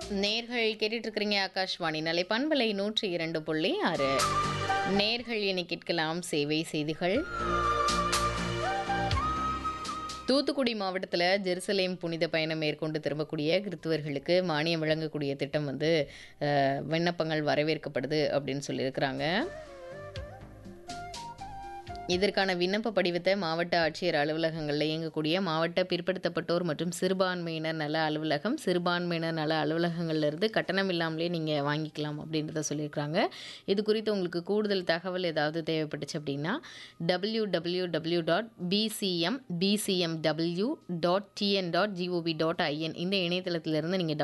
நேர்கள் கேட்டுட்டு இருக்கிறீங்க ஆகாஷ்வாணி நிலை பண்பலை நூற்றி இரண்டு புள்ளி ஆறு நேர்கள் இனி கேட்கலாம் சேவை செய்திகள் தூத்துக்குடி மாவட்டத்தில் ஜெருசலேம் புனித பயணம் மேற்கொண்டு திரும்பக்கூடிய கிறித்துவர்களுக்கு மானியம் வழங்கக்கூடிய திட்டம் வந்து அஹ், விண்ணப்பங்கள் வரவேற்கப்படுது அப்படின்னு சொல்லியிருக்கிறாங்க இதற்கான விண்ணப்ப படிவத்தை மாவட்ட ஆட்சியர் அலுவலகங்களில் இயங்கக்கூடிய மாவட்ட பிற்படுத்தப்பட்டோர் மற்றும் சிறுபான்மையினர் நல அலுவலகம் சிறுபான்மையினர் நல அலுவலகங்கள்ல இருந்து கட்டணம் இல்லாமலே நீங்கள் வாங்கிக்கலாம் அப்படின்றத சொல்லியிருக்கிறாங்க இது குறித்து உங்களுக்கு கூடுதல் தகவல் ஏதாவது தேவைப்பட்டுச்சு அப்படின்னா W W W dot PCM PCM W dot TN dot GOV dot IN இந்த இணையதளத்திலிருந்து நீங்கள்